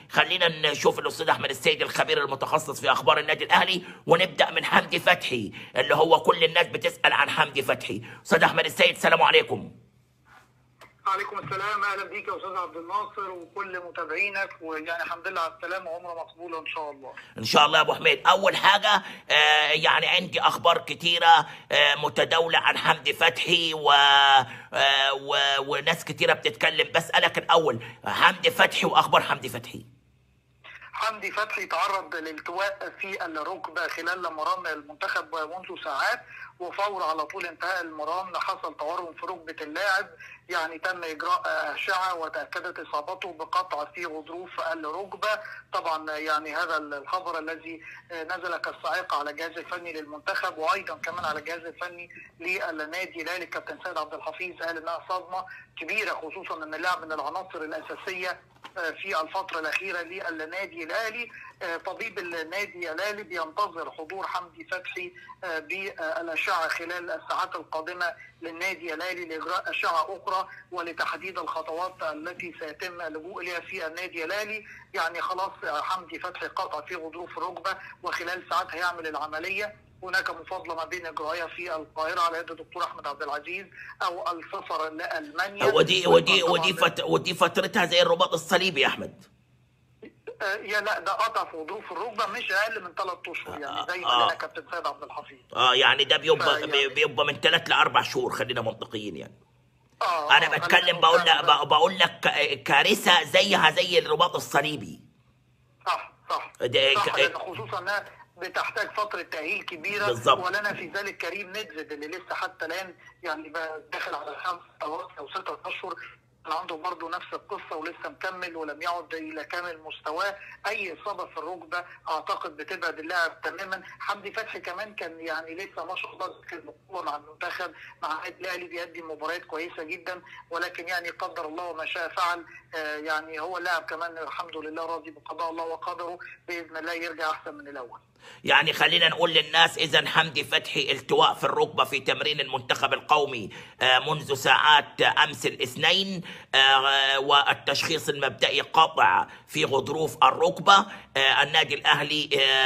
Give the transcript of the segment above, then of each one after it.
خلينا نشوف الاستاذ احمد السيد الخبير المتخصص في اخبار النادي الاهلي ونبدا من حمدي فتحي اللي هو كل الناس بتسال عن حمدي فتحي استاذ احمد السيد السلام عليكم عليكم السلام اهلا بيك يا استاذ عبد الناصر وكل متابعينك ويعني الحمد لله على السلامه وعمره مقبوله ان شاء الله. ان شاء الله يا ابو حميد اول حاجه آه يعني عندي اخبار كتيره آه متداوله عن حمدي فتحي و آه و وناس كتيره بتتكلم بسالك الاول حمدي فتحي واخبار حمدي فتحي حمدي فتحي تعرض للتواء في الركبه خلال مران المنتخب منذ ساعات وفور على طول انتهاء المران حصل تورم في ركبه اللاعب يعني تم اجراء اشعه وتاكدت اصابته بقطع في غضروف الركبه طبعا يعني هذا الخبر الذي نزل كالصاعقه على الجهاز الفني للمنتخب وايضا كمان على الجهاز الفني للنادي الاهلي كابتن سيد عبد الحفيظ قال انها صدمه كبيره خصوصا ان اللاعب من العناصر الاساسيه في الفترة الأخيرة للنادي الأهلي طبيب النادي الأهلي بينتظر حضور حمدي فتحي بالأشعة خلال الساعات القادمة للنادي الأهلي لإجراء أشعة أخرى ولتحديد الخطوات التي سيتم اللجوء إليها في النادي الأهلي يعني خلاص حمدي فتحي قطع في غضروف الركبة وخلال ساعات هيعمل العملية هناك مفاضله ما بين اجراءها في القاهره على يد الدكتور احمد عبد العزيز او السفر لالمانيا ودي ودي ودي فت ودي فترتها زي الرباط الصليبي يا احمد يا لا ده قطع في ظروف الركبه مش اقل من ثلاث اشهر يعني زي ما قال كابتن سيد عبد الحفيظ اه يعني ده بيبقى يعني بيبقى من ثلاث لاربع شهور خلينا منطقيين يعني آه انا بتكلم بقول لك بقول لك كارثه زيها زي الرباط الصليبي صح صح, ده صح خصوصا انها بتحتاج فتره تاهيل كبيره بالزبط. ولنا في ذلك كريم ندفد اللي لسه حتى الان يعني داخل على خمس او ستة اشهر عنده برضه نفس القصه ولسه مكمل ولم يعد الى كامل مستواه اي اصابه في الركبه اعتقد بتبعد اللاعب تماما حمدي فتحي كمان كان يعني لسه ما شاء الله كان مع المنتخب مع النادي الاهلي بيقدم مباريات كويسه جدا ولكن يعني قدر الله وما شاء فعل آه يعني هو لاعب كمان الحمد لله راضي بقضاء الله وقدره باذن الله يرجع احسن من الاول يعني خلينا نقول للناس اذا حمدي فتحي التواء في الركبه في تمرين المنتخب القومي منذ ساعات امس الاثنين والتشخيص المبدئي قاطع في غضروف الركبه النادي الاهلي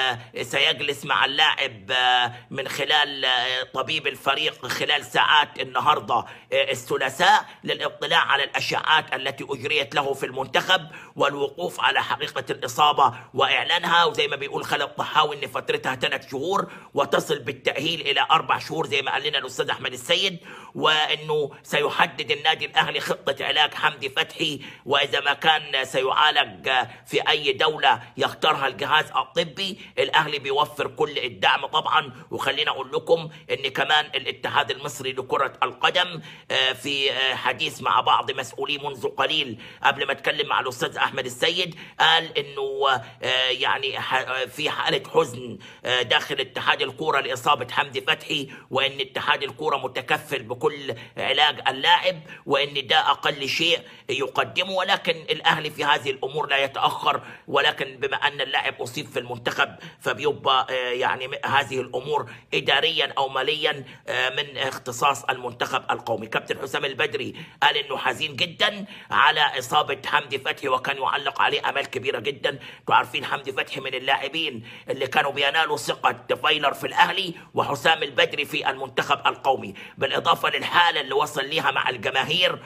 سيجلس مع اللاعب من خلال طبيب الفريق خلال ساعات النهارده الثلاثاء للاطلاع على الاشعاعات التي اجريت له في المنتخب والوقوف على حقيقه الاصابه واعلانها وزي ما بيقول خالد طحاوي ان فترتها ثلاث شهور وتصل بالتاهيل الى اربع شهور زي ما قال لنا الاستاذ احمد السيد وانه سيحدد النادي الاهلي خطه علاج حمدي فتحي واذا ما كان سيعالج في اي دوله يختارها الجهاز الطبي الاهلي بيوفر كل الدعم طبعا وخلينا اقول لكم ان كمان الاتحاد المصري لكره القدم في حديث مع بعض مسؤولي منذ قليل قبل ما اتكلم مع الاستاذ احمد السيد قال انه يعني في حاله حزن داخل اتحاد الكوره لاصابه حمدي فتحي وان اتحاد الكوره متكفل بكل علاج اللاعب وان ده اقل شيء يقدمه ولكن الاهلي في هذه الامور لا يتاخر ولكن بما ان اللاعب اصيب في المنتخب فبيبقى يعني هذه الامور اداريا او ماليا من اختصاص المنتخب القومي كابتن حسام البدري قال انه حزين جدا على اصابه حمدي فتحي وكان يعلق عليه امال كبيره جدا انتوا عارفين حمدي فتحي من اللاعبين اللي كانوا بينالوا ثقه فايلر في الاهلي وحسام البدري في المنتخب القومي بالاضافه للحاله اللي وصل ليها مع الجماهير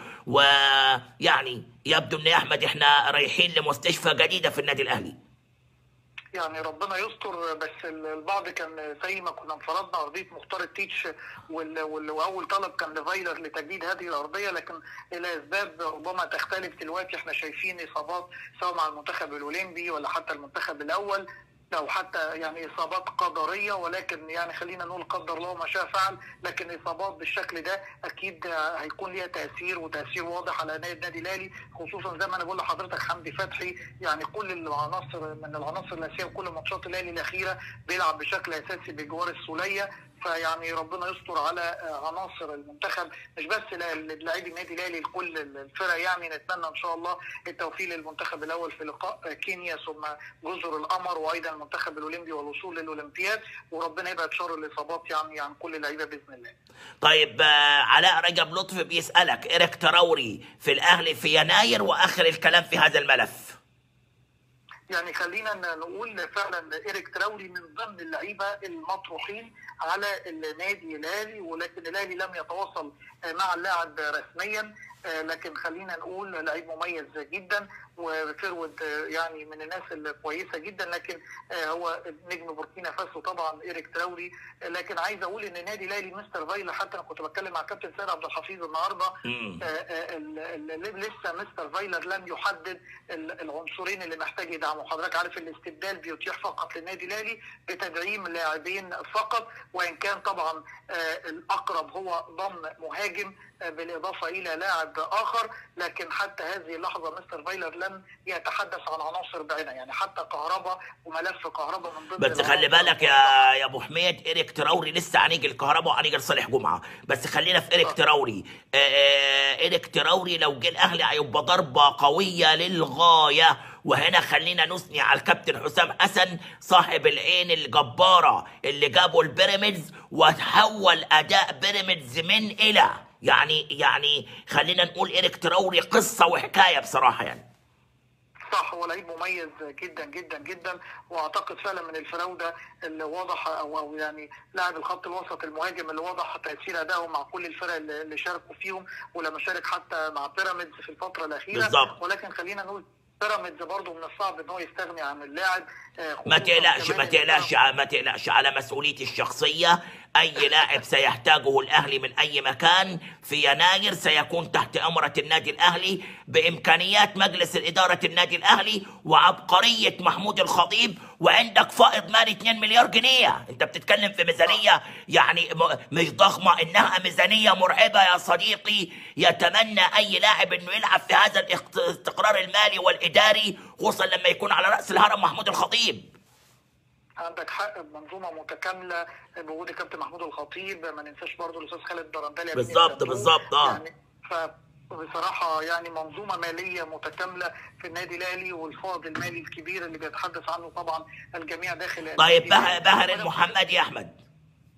ويعني يبدو ان يا احمد احنا رايحين لمستشفى جديده في النادي الاهلي يعني ربنا يستر بس البعض كان زي ما كنا انفرضنا ارضيه مختار التيتش واول طلب كان لفايلر لتجديد هذه الارضيه لكن الى اسباب ربما تختلف دلوقتي احنا شايفين اصابات سواء مع المنتخب الاولمبي ولا حتى المنتخب الاول او حتى يعني اصابات قدريه ولكن يعني خلينا نقول قدر الله ما شاء فعل لكن اصابات بالشكل ده اكيد هيكون ليها تاثير وتاثير واضح على النادي الاهلي خصوصا زي ما انا بقول لحضرتك حمدي فتحي يعني كل العناصر من العناصر الاساسيه وكل ماتشات الاهلي الاخيره بيلعب بشكل اساسي بجوار السوليه فيعني ربنا يستر على عناصر المنتخب مش بس لاعبي النادي الاهلي لكل الفرق يعني نتمنى ان شاء الله التوفيق للمنتخب الاول في لقاء كينيا ثم جزر القمر وايضا المنتخب الاولمبي والوصول للاولمبياد وربنا يبعد شر الاصابات يعني عن كل اللعيبه باذن الله. طيب علاء رجب لطفي بيسالك ايريك تراوري في الاهلي في يناير واخر الكلام في هذا الملف. يعني خلينا ن- نقول فعلا ايريك تراوري من ضمن اللعيبه المطروحين على النادي الاهلي ولكن الاهلي لم يتواصل آه، مع اللاعب رسميا آه، لكن خلينا نقول لعيب مميز جدا وفيرود آه، يعني من الناس الكويسه جدا لكن آه، هو نجم بوركينا فاسو طبعا ايريك تراوري آه، لكن عايز اقول ان النادي الاهلي مستر فايلا حتى انا كنت بتكلم مع كابتن سيد عبد الحفيظ النهارده مم. آه، آه، ال- ال- لسه مستر فايلر لم يحدد ال- العنصرين اللي محتاج يدعموا حضرتك عارف الاستبدال بيتيح فقط للنادي الاهلي بتدعيم لاعبين فقط وان كان طبعا آه، الاقرب هو ضم مهاجم آه، بالاضافه الى لاعب اخر لكن حتى هذه اللحظه مستر فايلر لم يتحدث عن عناصر بعينها يعني حتى كهرباء وملف كهرباء من ضمن بس خلي العناصر بالك يا يا ابو حميد ايريك تراوري لسه هنيجي الكهرباء وهنيجي لصالح جمعه بس خلينا في ايريك آه. تراوري آه، آه، ايريك تراوري لو جه الاهلي هيبقى ضربه قويه للغايه وهنا خلينا نثني على الكابتن حسام حسن صاحب العين الجباره اللي جابه البيراميدز وتحول اداء بيراميدز من الى يعني يعني خلينا نقول ايريك تراوري قصه وحكايه بصراحه يعني صح هو لعيب مميز جدا جدا جدا واعتقد فعلا من الفراوده اللي واضح او او يعني لاعب الخط الوسط المهاجم اللي واضح تاثير ادائه مع كل الفرق اللي اللي شاركوا فيهم ولما شارك حتى مع بيراميدز في الفتره الاخيره بالظبط. ولكن خلينا نقول بيراميدز برضه من الصعب ان هو يستغني عن اللاعب آه، ما خصوصاً تقلقش كمان ما إن تقلقش ما تقلقش على مسؤوليتي الشخصية أي لاعب سيحتاجه الأهلي من أي مكان في يناير سيكون تحت أمرة النادي الأهلي بإمكانيات مجلس الإدارة النادي الأهلي وعبقرية محمود الخطيب وعندك فائض مالي 2 مليار جنيه أنت بتتكلم في ميزانية يعني م- مش ضخمة إنها ميزانية مرعبة يا صديقي يتمنى أي لاعب إنه يلعب في هذا الاخت- الاستقرار المالي والإداري خصوصا لما يكون على رأس الهرم محمود الخطيب عندك حق بمنظومه متكامله بوجود الكابتن محمود الخطيب ما ننساش برضه الاستاذ خالد درندلي أمين بالظبط، الزيتون. بالظبط، آه. يعني ف بصراحة يعني منظومة مالية متكاملة في النادي الأهلي والفائض المالي الكبير اللي بيتحدث عنه طبعا الجميع داخل طيب النادي بهر, الأهلي. بهر المحمدي يا أحمد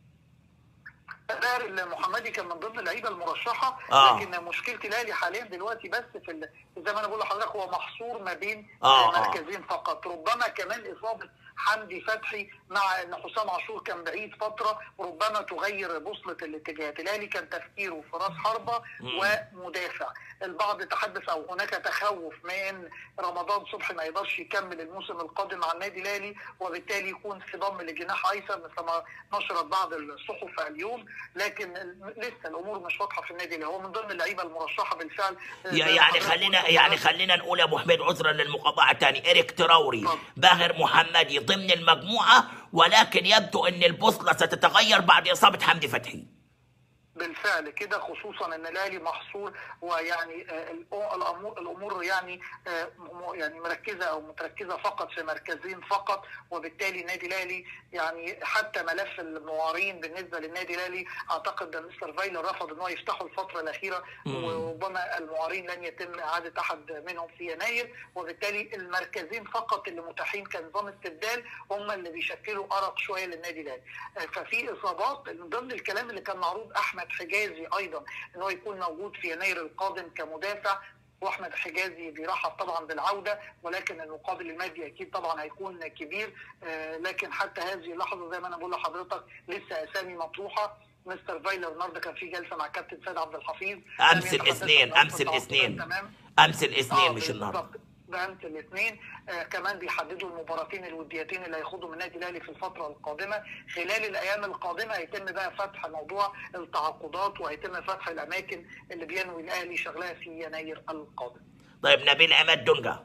باهر المحمدي كان من ضمن اللعيبه المرشحه آه. لكن مشكله الاهلي حاليا دلوقتي بس في ال- زي ما انا بقول لحضرتك هو محصور ما بين آه، آه، آه. مركزين فقط ربما كمان اصابه حمدي فتحي مع ان حسام عاشور كان بعيد فتره ربما تغير بوصله الاتجاهات الاهلي كان تفكيره في راس حربه مم. ومدافع البعض تحدث او هناك تخوف من رمضان صبحي ما يقدرش يكمل الموسم القادم مع النادي الاهلي وبالتالي يكون في ضم لجناح ايسر مثل ما نشرت بعض الصحف اليوم لكن ال- لسه الامور مش واضحه في النادي الاهلي هو من ضمن اللعيبه المرشحه بالفعل يا- زي ما يعني حضرتك خلينا قلت يعني بالظبط. خلينا نقول يا ابو حميد عذرا للمقاطعه تاني ايريك تراوري اتفضل. باهر محمدي ضمن المجموعه ولكن يبدو ان البوصله ستتغير بعد اصابه حمدي فتحي بالفعل كده خصوصا ان الاهلي محصور ويعني آه، الأ- الامور الامور يعني آه، م- يعني مركزه او متركزه فقط في مركزين فقط وبالتالي النادي الاهلي يعني حتى ملف المعارين بالنسبه للنادي الاهلي اعتقد ان مستر فايلر رفض ان هو يفتحه الفتره الاخيره مم. وربما المعارين لن يتم اعاده احد منهم في يناير وبالتالي المركزين فقط اللي متاحين كنظام استبدال هم اللي بيشكلوا ارق شويه للنادي الاهلي آه، ففي اصابات من ضمن الكلام اللي كان معروض احمد حجازي ايضا ان هو يكون موجود في يناير القادم كمدافع واحمد حجازي بيرحب طبعا بالعوده ولكن المقابل المادي اكيد طبعا هيكون كبير آه، لكن حتى هذه اللحظه زي ما انا بقول لحضرتك لسه اسامي مطروحه مستر فايلر النهارده كان في جلسه مع كابتن سيد عبد الحفيظ امس لم يتحدث الاثنين عن امس التعاقدات الاثنين تمام امس الاثنين آه، مش النهارده بالظبط. بامس الاثنين آه كمان بيحددوا المباراتين الوديتين اللي هيخوضوا من النادي الاهلي في الفتره القادمه خلال الايام القادمه هيتم بقى فتح موضوع التعاقدات وهيتم فتح الاماكن اللي بينوي الاهلي شغلها في يناير القادم طيب نبيل عماد دونجا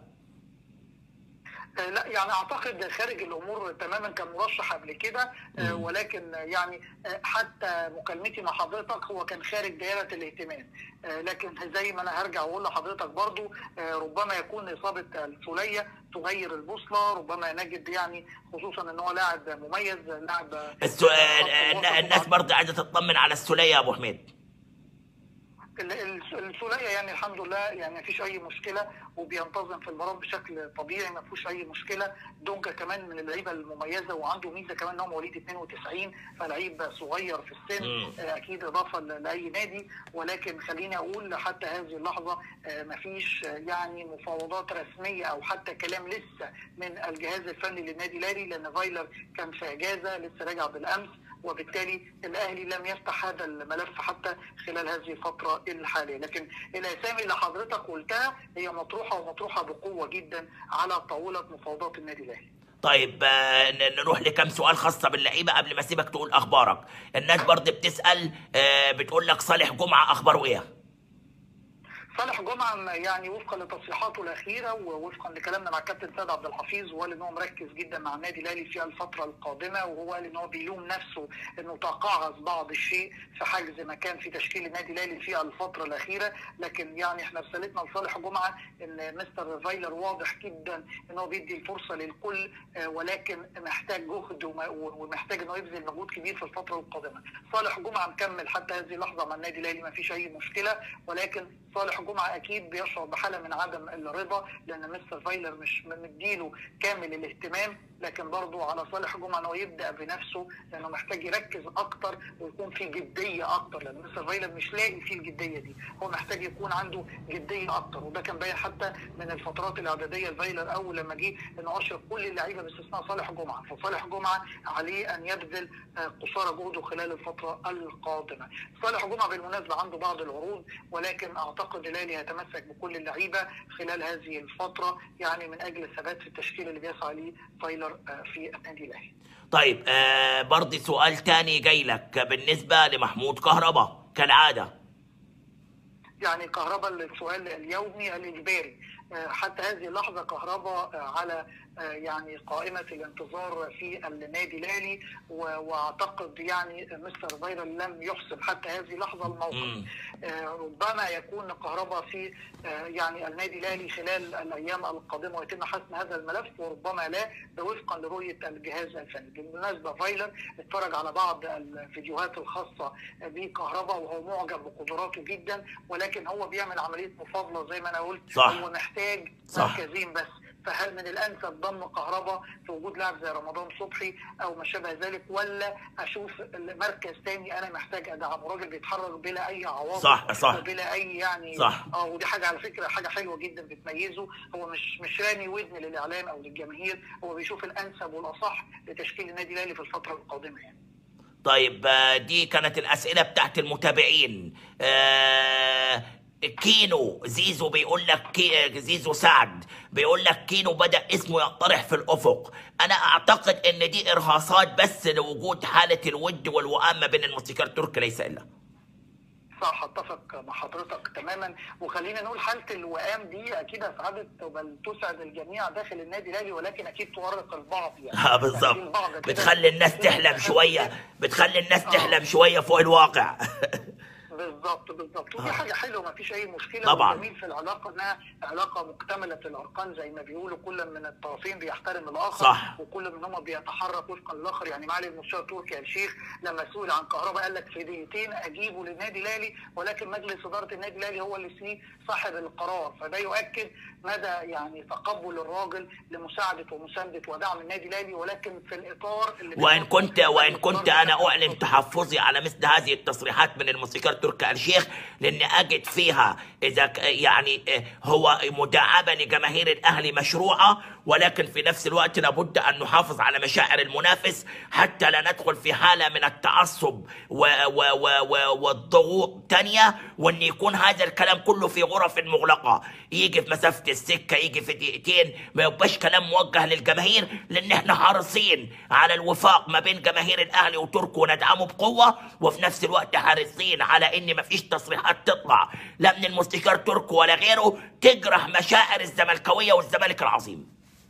آه، لا يعني اعتقد خارج الامور تماما كان مرشح قبل كده آه، ولكن يعني آه، حتى مكالمتي مع حضرتك هو كان خارج دائره الاهتمام آه، لكن زي ما انا هرجع واقول لحضرتك برضو آه، ربما يكون اصابه السوليه تغير البوصله ربما نجد يعني خصوصا ان هو لاعب مميز لاعب السؤال خط الوسط الناس برضه عايزه تطمن على السوليه يا ابو حميد ال- ال- الثنائيه يعني الحمد لله يعني ما فيش اي مشكله وبينتظم في المران بشكل طبيعي ما فيهوش اي مشكله دونجا كمان من اللعيبه المميزه وعنده ميزه كمان ان هو مواليد 92 فلعيب صغير في السن مم. آه، اكيد اضافه ل- لاي نادي ولكن خليني اقول حتى هذه اللحظه آه، ما فيش آه، يعني مفاوضات رسميه او حتى كلام لسه من الجهاز الفني للنادي الاهلي لان فايلر كان في اجازه لسه راجع بالامس وبالتالي الاهلي لم يفتح هذا الملف حتى خلال هذه الفتره الحاليه لكن الاسامي اللي حضرتك قلتها هي مطروحه ومطروحه بقوه جدا على طاوله مفاوضات النادي الاهلي طيب آه، ن- نروح لكم سؤال خاصة باللعيبة قبل ما اسيبك تقول اخبارك الناس برضه بتسأل آه، بتقول لك صالح جمعة اخباره ايه صالح جمعه يعني وفقا لتصريحاته الاخيره ووفقا لكلامنا مع الكابتن سيد عبد الحفيظ وقال ان هو مركز جدا مع النادي الاهلي في الفتره القادمه وهو قال ان هو بيلوم نفسه انه تقاعس بعض الشيء في حجز مكان في تشكيل النادي الاهلي في الفتره الاخيره لكن يعني احنا رسالتنا لصالح جمعه ان مستر فايلر واضح جدا ان هو بيدي الفرصه للكل آه، ولكن محتاج جهد وم- ومحتاج انه يبذل مجهود كبير في الفتره القادمه صالح جمعه مكمل حتى هذه اللحظه مع النادي الاهلي ما فيش اي مشكله ولكن صالح جمعه اكيد بيشعر بحاله من عدم الرضا لان مستر فايلر مش مديله كامل الاهتمام لكن برضه على صالح جمعه انه يبدا بنفسه لانه محتاج يركز اكتر ويكون في جديه اكتر لان مستر فايلر مش لاقي فيه الجديه دي هو محتاج يكون عنده جديه اكتر وده كان باين حتى من الفترات الاعداديه الفايلر اول لما جه انه اشرف كل اللعيبه باستثناء صالح جمعه فصالح جمعه عليه ان يبذل آه، قصارى جهده خلال الفتره القادمه صالح جمعه بالمناسبه عنده بعض العروض ولكن اعتقد الاهلي هيتمسك بكل اللعيبه خلال هذه الفتره يعني من اجل الثبات في التشكيل اللي بيسعى ليه فايلر آه، في النادي الاهلي طيب آه برضه سؤال تاني جاي لك بالنسبة لمحمود كهربا كالعادة يعني كهرباء السؤال اليومي الاجباري آه، حتى هذه اللحظه كهرباء آه، على آه، يعني قائمه الانتظار في النادي الاهلي و- واعتقد يعني مستر فايرا لم يحسب حتى هذه اللحظه الموقف مم. آه، ربما يكون كهرباء في آه، يعني النادي الاهلي خلال الايام القادمه ويتم حسم هذا الملف وربما لا ده وفقا لرؤيه الجهاز الفني بالمناسبه فايلر اتفرج على بعض الفيديوهات الخاصه بكهرباء وهو معجب بقدراته جدا ولكن هو بيعمل عمليه مفاضله زي ما انا قلت صح. هو محتاج صح. مركزين بس فهل من الانسب ضم كهرباء في وجود لاعب زي رمضان صبحي او ما شابه ذلك ولا اشوف مركز تاني انا محتاج ادعمه راجل بيتحرك بلا اي عواطف صح، صح. وبلا اي يعني صح. اه ودي حاجه على فكره حاجه حلوه جدا بتميزه هو مش مش رامي ودن للاعلام او للجماهير هو بيشوف الانسب والاصح لتشكيل النادي الاهلي في الفتره القادمه يعني طيب آه، دي كانت الأسئلة بتاعت المتابعين آه، كينو زيزو بيقول لك كي زيزو سعد بيقول لك كينو بدأ اسمه يطرح في الأفق أنا أعتقد إن دي إرهاصات بس لوجود حالة الود والوئام ما بين الموسيقار التركي ليس إلا صح اتفق مع حضرتك تماما وخلينا نقول حاله الوئام دي اكيد اسعدت بل تسعد الجميع داخل النادي الاهلي ولكن اكيد تورق البعض يعني آه، بالظبط يعني البعض كده- بتخلي الناس تحلم شوية بتخلي الناس تحلم شوية فوق الواقع بالظبط بالظبط ودي آه. حاجه حلوه ما فيش اي مشكله طبعاً. والجميل في العلاقه انها علاقه مكتمله الاركان زي ما بيقولوا كل من الطرفين بيحترم الاخر صح. وكل منهم بيتحرك وفقا للاخر يعني معالي المستشار التركي الشيخ لما سئل عن كهرباء قال لك في دقيقتين اجيبه للنادي الاهلي ولكن مجلس اداره النادي الاهلي هو اللي فيه صاحب القرار فده يؤكد مدى يعني تقبل الراجل لمساعده ومسانده ودعم النادي الاهلي ولكن في الاطار اللي وان بيحطه كنت وان مجلس كنت إدارة انا النادي اعلن تحفظي على مثل هذه التصريحات من الموسيقار تركي آل الشيخ لان اجد فيها اذا ك- يعني آه، هو مداعبه لجماهير الاهلي مشروعه ولكن في نفس الوقت لابد ان نحافظ على مشاعر المنافس حتى لا ندخل في حاله من التعصب و و و و والضغوط تانية وان يكون هذا الكلام كله في غرف مغلقه يجي في مسافه السكه يجي في دقيقتين ما يبقاش كلام موجه للجماهير لان احنا حريصين على الوفاق ما بين جماهير الاهلي وتركو وندعمه بقوه وفي نفس الوقت حريصين على ان ما فيش تصريحات تطلع لا من المستشار تركو ولا غيره تجرح مشاعر الزملكاويه والزمالك العظيم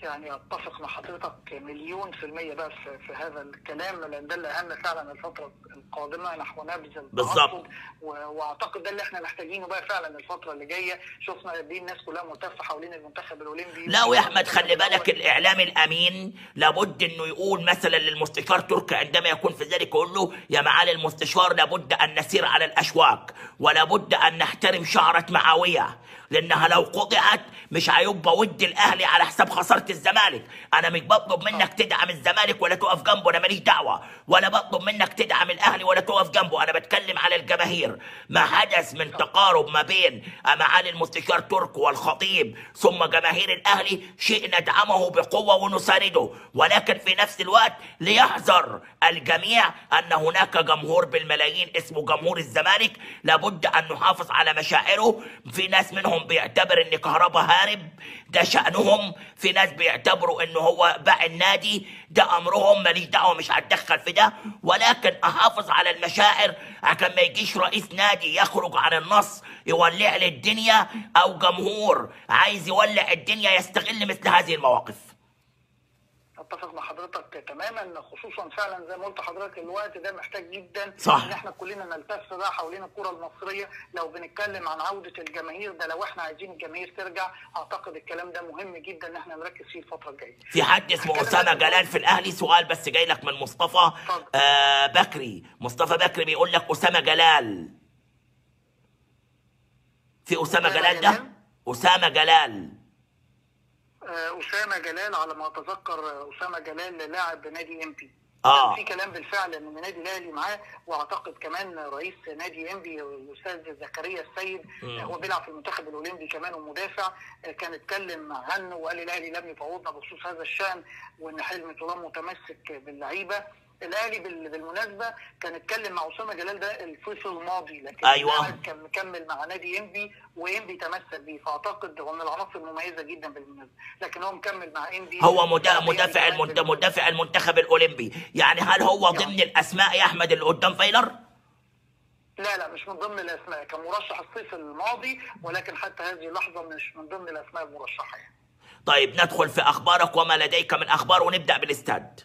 يعني اتفق مع حضرتك مليون في المية بقى في, في هذا الكلام لان ده اللي اهم فعلا الفترة القادمة نحو نبذ بالظبط. التعصب و- واعتقد ده اللي احنا محتاجينه بقى فعلا الفترة اللي جاية شفنا قد ايه الناس كلها ملتفة حوالين المنتخب الاولمبي لا ويا احمد خلي بالك الاعلام الامين لابد انه يقول مثلا للمستشار تركي عندما يكون في ذلك يقول له يا معالي المستشار لابد ان نسير على الاشواك ولابد ان نحترم شعره معاويه لانها لو قطعت مش هيبقى ود الاهلي على حساب خساره الزمالك انا مش بطلب منك تدعم الزمالك ولا تقف جنبه انا ماليش دعوه ولا بطلب منك تدعم الاهلي ولا تقف جنبه انا بتكلم على الجماهير ما حدث من تقارب ما بين معالي المستشار ترك والخطيب ثم جماهير الاهلي شيء ندعمه بقوه ونسانده ولكن في نفس الوقت ليحذر الجميع ان هناك جمهور بالملايين اسمه جمهور الزمالك لابد ان نحافظ على مشاعره في ناس منهم بيعتبر ان كهربا هارب ده شأنهم في ناس بيعتبروا انه هو باع النادي ده امرهم ماليش دعوه مش هتدخل في ده ولكن احافظ على المشاعر عشان ما يجيش رئيس نادي يخرج عن النص يولع لي الدنيا او جمهور عايز يولع الدنيا يستغل مثل هذه المواقف اتفق مع حضرتك تماما خصوصا فعلا زي ما قلت حضرتك الوقت ده محتاج جدا صح. ان احنا كلنا نلتف بقى حوالين الكره المصريه لو بنتكلم عن عوده الجماهير ده لو احنا عايزين الجماهير ترجع اعتقد الكلام ده مهم جدا ان احنا نركز فيه الفتره الجايه في حد اسمه اسامه جلال في الاهلي سؤال بس جاي لك من مصطفى اتفضل. آه بكري مصطفى بكري بيقول لك اسامه جلال في اسامه أسامة جلال ده جلال؟ اسامه جلال آه، اسامه جلال على ما اتذكر آه، اسامه جلال لاعب نادي ام بي آه. في كلام بالفعل ان النادي الاهلي معاه واعتقد كمان رئيس نادي ام بي الاستاذ زكريا السيد مم. آه، هو بيلعب في المنتخب الاولمبي كمان ومدافع آه، كان اتكلم عنه وقال الاهلي لم يفوضنا بخصوص هذا الشان وان حلمي طولان متمسك باللعيبه الاهلي بال- بالمناسبه كان اتكلم مع اسامه جلال ده الصيف الماضي لكن أيوة. اللاعب كان مكمل مع نادي ام بي وام بي تمسك بيه فاعتقد هو من العناصر المميزه جدا بالمناسبه لكن هو مكمل مع ام بي هو مدا- مدافع المنت- مدافع المنتخب الاولمبي يعني هل هو ضمن الاسماء يا احمد اللي قدام فايلر لا لا مش من ضمن الاسماء كان مرشح الصيف الماضي ولكن حتى هذه اللحظه مش من ضمن الاسماء المرشحه يعني. طيب ندخل في اخبارك وما لديك من اخبار ونبدا بالاستاد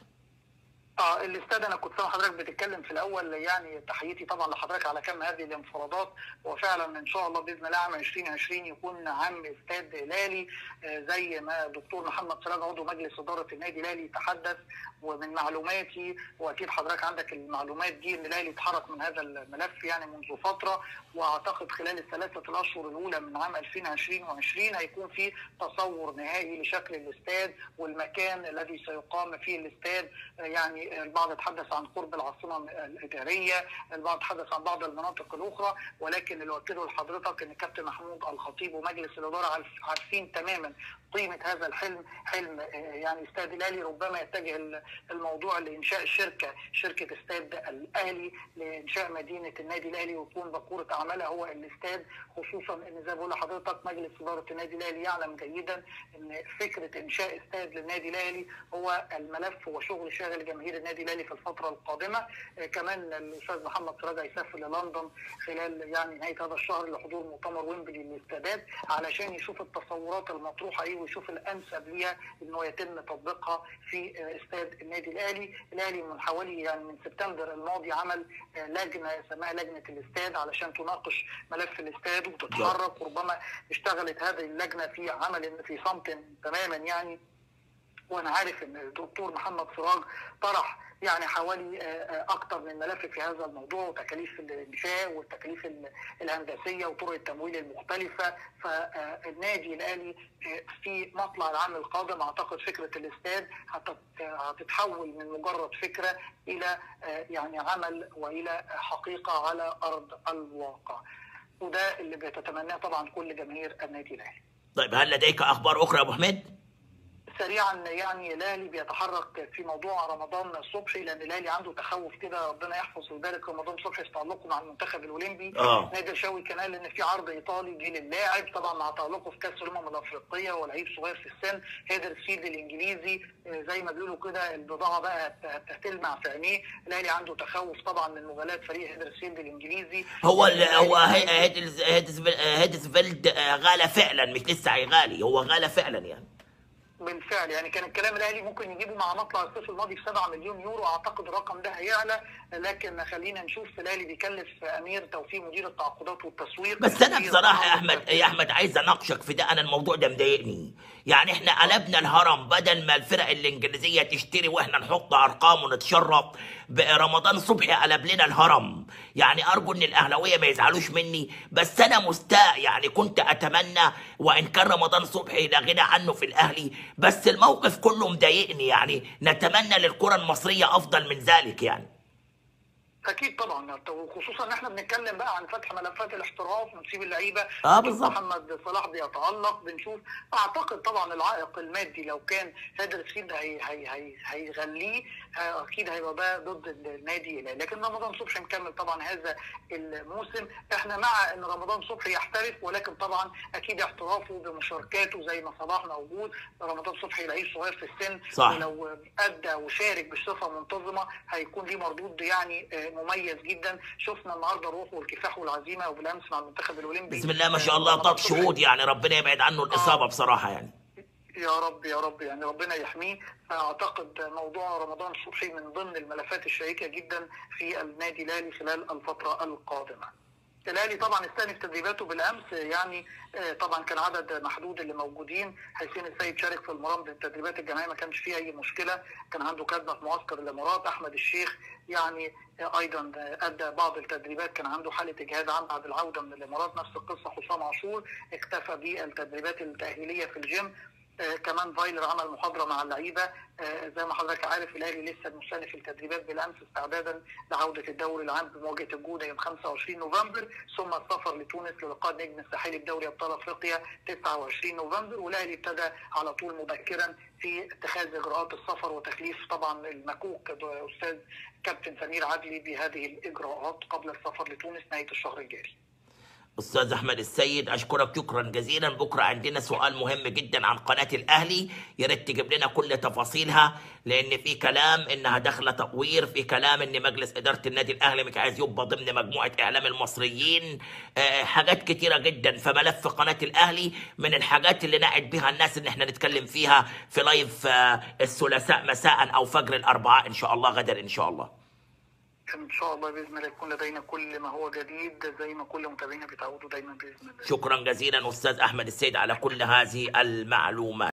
اه الاستاد انا كنت سامع حضرتك بتتكلم في الاول يعني تحيتي طبعا لحضرتك على كم هذه الانفرادات وفعلا ان شاء الله باذن الله عام 2020 يكون عام استاد هلالي آه، زي ما الدكتور محمد سراج عضو مجلس اداره النادي الاهلي تحدث ومن معلوماتي واكيد حضرتك عندك المعلومات دي ان الاهلي اتحرك من هذا الملف يعني منذ فتره واعتقد خلال الثلاثه الاشهر الاولى من عام 2020 و20 هيكون في تصور نهائي لشكل الاستاد والمكان الذي سيقام فيه الاستاد آه، يعني البعض تحدث عن قرب العاصمه الاداريه، البعض تحدث عن بعض المناطق الاخرى ولكن اللي قلت له لحضرتك ان الكابتن محمود الخطيب ومجلس الاداره عارف- عارفين تماما قيمه هذا الحلم حلم آه، يعني استاد الاهلي ربما يتجه ال- الموضوع لانشاء شركه شركه استاد الاهلي لانشاء مدينه النادي الاهلي ويكون بقوره اعمالها هو الاستاد خصوصا ان زي ما بقول لحضرتك مجلس اداره النادي الاهلي يعلم جيدا ان فكره انشاء استاد للنادي الاهلي هو الملف وشغل شاغل جماهير النادي الاهلي في الفتره القادمه آه، كمان الاستاذ محمد سراج هيسافر للندن خلال يعني نهايه هذا الشهر لحضور مؤتمر ويمبلي للاستادات علشان يشوف التصورات المطروحه ايه ويشوف الانسب ليها انه يتم تطبيقها في آه، استاد النادي الاهلي، الاهلي من حوالي يعني من سبتمبر الماضي عمل آه، لجنه اسمها لجنه الاستاد علشان تناقش ملف الاستاد وتتحرك وربما اشتغلت هذه اللجنه في عمل في صمت تماما يعني وانا عارف ان الدكتور محمد سراج طرح يعني حوالي آه، آه، اكثر من ملف في هذا الموضوع وتكاليف الانشاء والتكاليف ال- الهندسيه وطرق التمويل المختلفه فالنادي الاهلي آه، في مطلع العام القادم اعتقد فكره الاستاد هتت- هتتحول من مجرد فكره الى آه، يعني عمل والى حقيقه على ارض الواقع وده اللي بيتتمناه طبعا كل جماهير النادي الاهلي طيب هل لديك اخبار اخرى يا ابو حميد سريعا يعني الاهلي بيتحرك في موضوع رمضان صبحي لان الاهلي عنده تخوف كده ربنا يحفظ ويبارك رمضان صبحي في تعلقه مع المنتخب الاولمبي آه. نادر شوقي كان قال ان في عرض ايطالي جه للاعب طبعا مع تعلقه في كاس الامم الافريقيه ولعيب صغير في السن هيدر سيد الانجليزي آه، زي ما بيقولوا كده البضاعه بقى هت- هت- هتلمع في عينيه الاهلي عنده تخوف طبعا من مغالاه فريق هيدر سيد الانجليزي هو ال هو هي- هيدز- هيدز- هيدزفيلد آه، غالى فعلا مش لسه هيغالي هو غالى فعلا يعني بالفعل يعني كان الكلام الاهلي ممكن يجيبه مع مطلع الصيف الماضي ب 7 مليون يورو اعتقد الرقم ده هيعلى لكن خلينا نشوف الاهلي بيكلف امير توفيق مدير التعاقدات والتسويق بس انا في بصراحه يا رقم احمد يا احمد عايز اناقشك في ده انا الموضوع ده مضايقني يعني احنا قلبنا الهرم بدل ما الفرق الانجليزيه تشتري واحنا نحط ارقام ونتشرف برمضان صبحي قلب لنا الهرم يعني ارجو ان الاهلاويه ما يزعلوش مني بس انا مستاء يعني كنت اتمنى وان كان رمضان صبحي لا غنى عنه في الاهلي بس الموقف كله مضايقني يعني نتمنى للكره المصريه افضل من ذلك يعني اكيد طبعا وخصوصا ان احنا بنتكلم بقى عن فتح ملفات الاحتراف ونسيب اللعيبه اه نشوف بالظبط محمد صلاح بيتالق بنشوف اعتقد طبعا العائق المادي لو كان هذا السيد هي هي هي هيغليه آه، اكيد هيبقى ده ضد النادي الأهلي. لكن رمضان صبحي مكمل طبعا هذا الموسم احنا مع ان رمضان صبحي يحترف ولكن طبعا اكيد احترافه بمشاركاته زي ما صلاح موجود رمضان صبحي لعيب صغير في السن صح. ولو ادى وشارك بصفه منتظمه هيكون ليه مردود يعني آه، مميز جدا شفنا النهارده روحه والكفاح والعزيمه وبالامس مع المنتخب الاولمبي بسم الله ما شاء آه، الله رمضان طاب صبحي شهود يعني ربنا يبعد عنه الاصابه بصراحه يعني يا رب يا رب يعني ربنا يحميه اعتقد موضوع رمضان صبحي من ضمن الملفات الشائكه جدا في النادي الاهلي خلال الفتره القادمه. الاهلي طبعا استأنف تدريباته بالامس يعني آه، طبعا كان عدد محدود اللي موجودين حسين السيد شارك في المرام بالتدريبات الجماعيه ما كانش فيه اي مشكله كان عنده كدمه في معسكر الامارات احمد الشيخ يعني آه، ايضا آه، ادى بعض التدريبات كان عنده حاله اجهاد عام بعد العوده من الامارات نفس القصه حسام عاشور اكتفى بالتدريبات التاهيليه في الجيم آه، كمان فايلر عمل محاضره مع اللعيبه آه، زي ما حضرتك عارف الاهلي لسه مستهدف التدريبات بالامس استعدادا لعوده الدوري العام بمواجهه الجونه يوم 25 نوفمبر ثم السفر لتونس للقاء النجم الساحلي بدوري ابطال افريقيا 29 نوفمبر والاهلي ابتدى على طول مبكرا في اتخاذ اجراءات السفر وتكليف طبعا المكوك استاذ كابتن سمير عدلي بهذه الاجراءات قبل السفر لتونس نهايه الشهر الجاري. استاذ احمد السيد اشكرك شكرا جزيلا بكره عندنا سؤال مهم جدا عن قناه الاهلي يا ريت تجيب لنا كل تفاصيلها لان في كلام انها داخله تطوير في كلام ان مجلس اداره النادي الاهلي مش عايز يبقى ضمن مجموعه اعلام المصريين آه، حاجات كتيره جدا فملف قناه الاهلي من الحاجات اللي نعد بها الناس ان احنا نتكلم فيها في لايف آه، الثلاثاء مساء او فجر الاربعاء ان شاء الله غدا ان شاء الله ان شاء الله باذن الله يكون لدينا كل ما هو جديد زي ما كل متابعينا بيتعودوا دايما باذن الله. شكرا جزيلا استاذ احمد السيد على كل هذه المعلومات